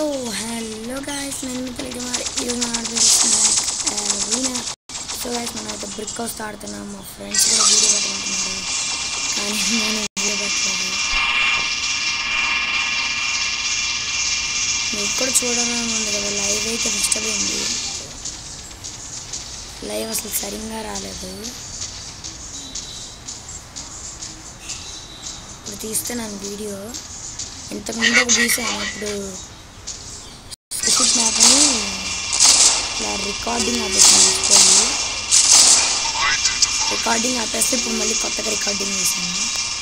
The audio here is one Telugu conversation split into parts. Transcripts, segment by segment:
సో హలో గాయస్ నేను మీ తెలుగు మరి ఈరోజు మనం ఆడబోతున్నాం వీణ సో గాయస్ మనం అయితే బ్రిక్ హౌస్ ఆడుతున్నాం మా ఫ్రెండ్స్ కూడా వీడియో పెట్టమంటున్నారు కానీ నేను వీడియో పెట్టలేదు మీకు కూడా చూడాలని ఉంది కదా లైవ్ అయితే డిస్టర్బ్ అయింది లైవ్ అసలు సరిగ్గా రాలేదు ఇప్పుడు తీస్తున్నాను వీడియో ఇంతకుముందు ఒక తీసాను ఇప్పుడు స్పెసిఫిక్ మ్యాప్ అని ఇట్లా రికార్డింగ్ ఆపేసాను తీసుకోండి రికార్డింగ్ ఆపేస్తే ఇప్పుడు మళ్ళీ కొత్తగా రికార్డింగ్ చేశాను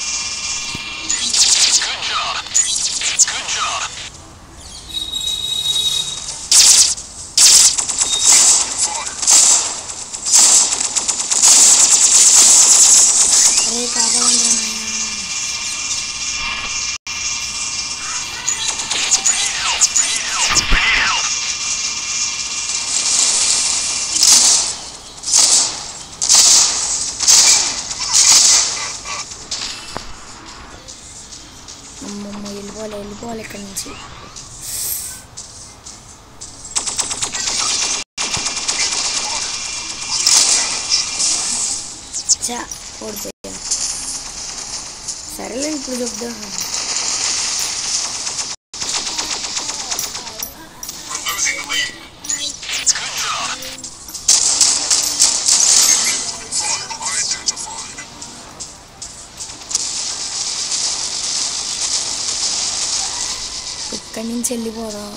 అరే కాపాడండి నాయనా అమ్మమ్మ వెళ్ళిపోవాలి వెళ్ళిపోవాలి ఇక్కడి నుంచి చా ఓడిపోయా సరేలే ఇప్పుడు చెప్దా ఇక్కడి నుంచి వెళ్ళిపోదాం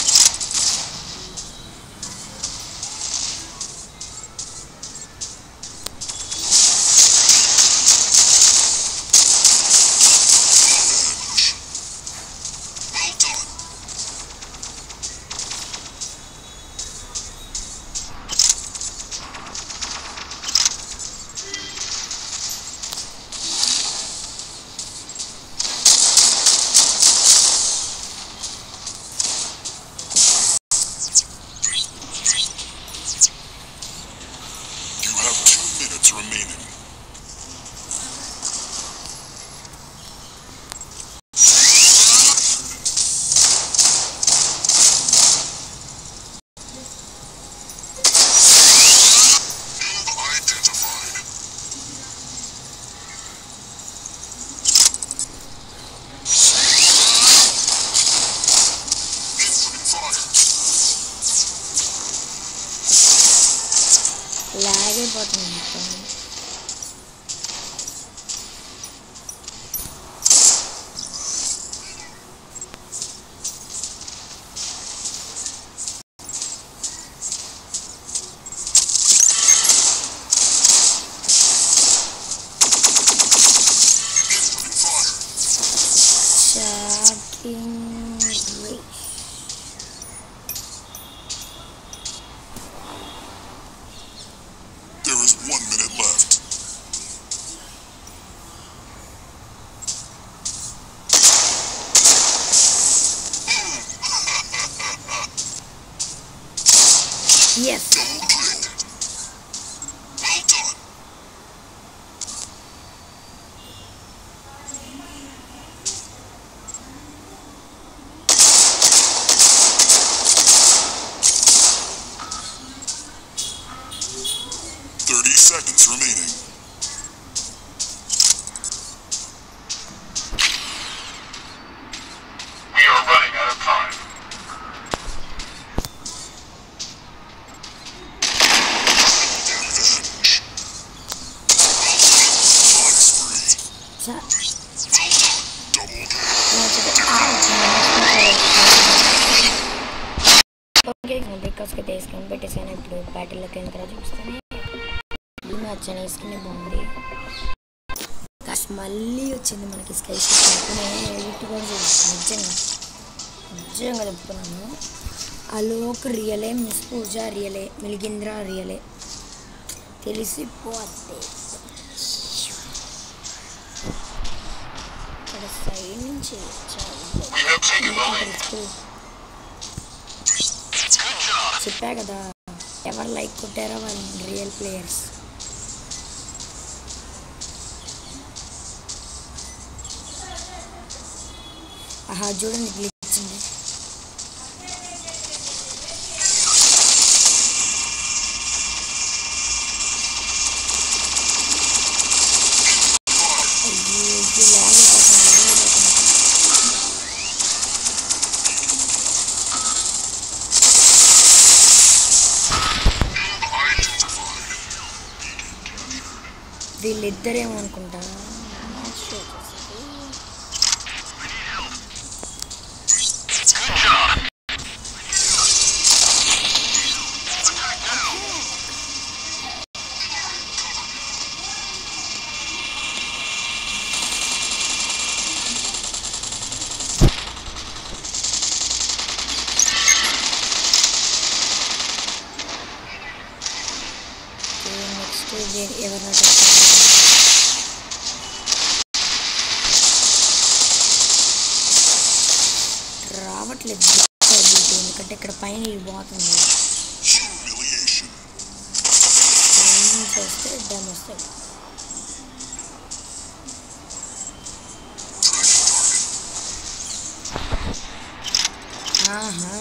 You have two minutes remaining. Noob identified. Infinite fire. Lag అయిపోతుంది మొత్తం Infinite fire. Shocking reach There is one minute left. Yes Double kill. Well done. Thirty seconds remaining. We are running out of time. Revenge. Killing spree. చా Well done. Double kill. Okay బ్రేక్ఫాస్ట్కి తీసుకొని పెట్టేసాను ఇప్పుడు బ్యాటిల్లోకి ఎంత చూపిస్తాను ఈ మ్యాచ్ అనే స్కిన్ బాగుంది కాస్త మళ్ళీ వచ్చింది మనకి స్కై షాట్ నేను ఎడిట్ కూడా చూపిస్తాను నిజంగా నిజంగా చెప్తున్నాను అలోక్ రియలే మిస్ పూజ రియలే మిలిగింద్ర రియలే తెలిసిపోద్ది ఇక్కడ సైడ్ నుంచి We have taken the lead. చాలా Good job. చెప్పా కదా ఎవరు లైక్ కొట్టారో వాళ్ళు రియల్ ప్లేయర్స్ ఆహా చూడండి గ్లిచ్ ఉంది వీళ్ళిద్దరేమో అనుకుంటా నెక్స్ట్ ఎవరినో రావట్లేదు బీట్ ఎందుకంటే ఇక్కడ పైన ఇది పోతుంది Humiliation. పైన నుంచి వస్తే డమ్ వస్తాయి ఆహా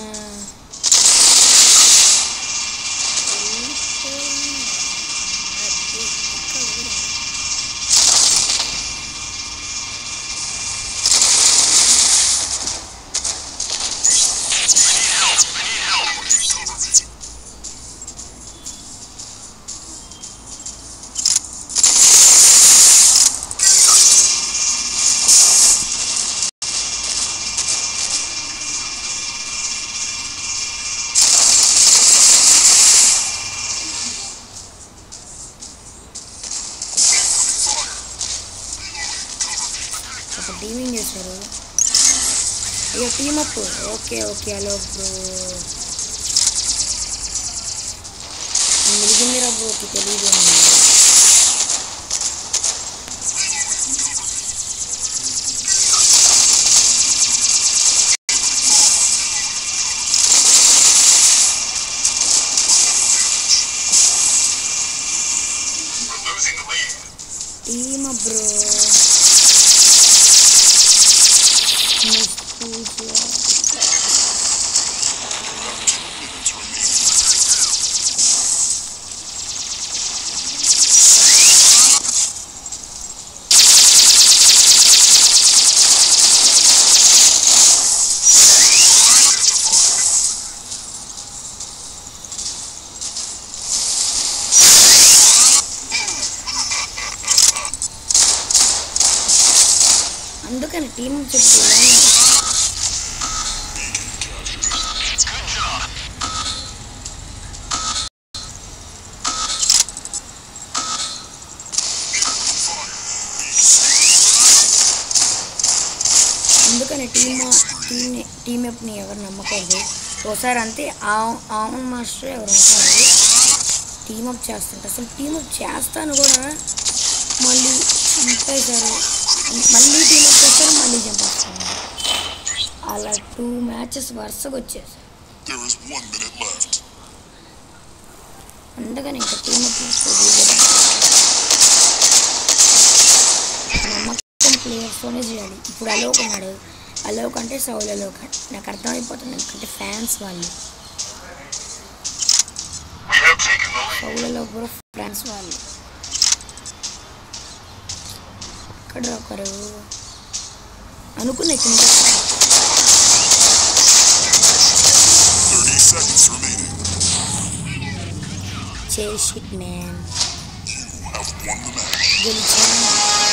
ఒక టీమింగ్ చేశారు అయ్యో team up okay okay hello bro మిలిగిందిరా బ్రోకి తెలియదు Losing the lead. Team up bro Minutes remaining. అందుకని టీం చెప్తున్నా Good job. అందుకని టీమ్ టీమ్ టీమ్ అప్ని ఎవరు నమ్మకూడదు ఒకసారి అంతే ఆ- ఆవన్ మాస్టర్ ఎవరు ఉంటారు టీమ్ అప్ చేస్తుంటారు అసలు టీమ్ అప్ చేస్తాను కూడా మళ్ళీ చంపేశారు మళ్ళీ టీమ్ అప్ చేస్తారు మళ్ళీ చంపేస్తారు అలా టూ మ్యాచెస్ వరుసగా వచ్చేసారు There is one minute left. అందుకని ఇంకా టీమ్ అప్ నమ్మకం ప్లేయర్స్తోనే చేయాలి ఇప్పుడు అలోక్ ఉన్నాడు అలోక్ అంటే సౌల్ అలోక్ నాకు అర్థమైపోతుంది ఎందుకంటే ఫ్యాన్స్ వాళ్ళు We have taken the lead. సౌలలో కూడా ఫ్యాన్స్ వాళ్ళు ఇక్కడ ఒకరు అనుకున్న కింద 30 seconds remaining. చేషిట్ man You have won the match. గెలిచాను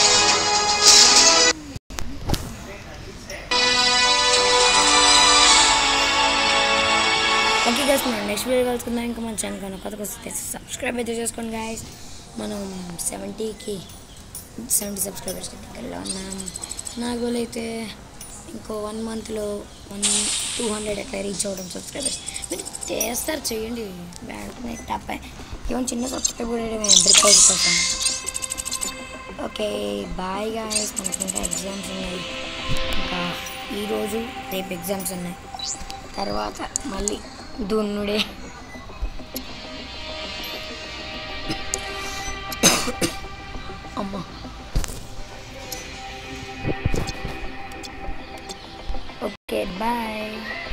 ఓకే గైస్ మనం నెక్స్ట్ వీడియో కలుసుకుందాం ఇంకా మన ఛానల్ కనుక కొత్తగా వస్తే సబ్స్క్రైబ్ అయితే చేసుకోండి గాయస్ మనం సెవెంటీకి సెవెంటీ సబ్స్క్రైబర్స్కి దగ్గరలో ఉన్నాం నా గోల్ అయితే ఇంకో వన్ మంత్లో వన్ టూ హండ్రెడ్ అట్లా రీచ్ అవ్వడం సబ్స్క్రైబర్స్ మీరు చేస్తారు చేయండి వెంటనే టప్ ఏమైనా చిన్న సబ్స్క్రైబ్ చేయడమే బ్రిక్ కోసం ఓకే బాయ్ గాయస్ మనకి ఇంకా ఎగ్జామ్స్ ఉన్నాయి ఇంకా ఈరోజు రేపు ఎగ్జామ్స్ ఉన్నాయి తర్వాత మళ్ళీ దున్నుడే అమ్మ ఓకే బాయ్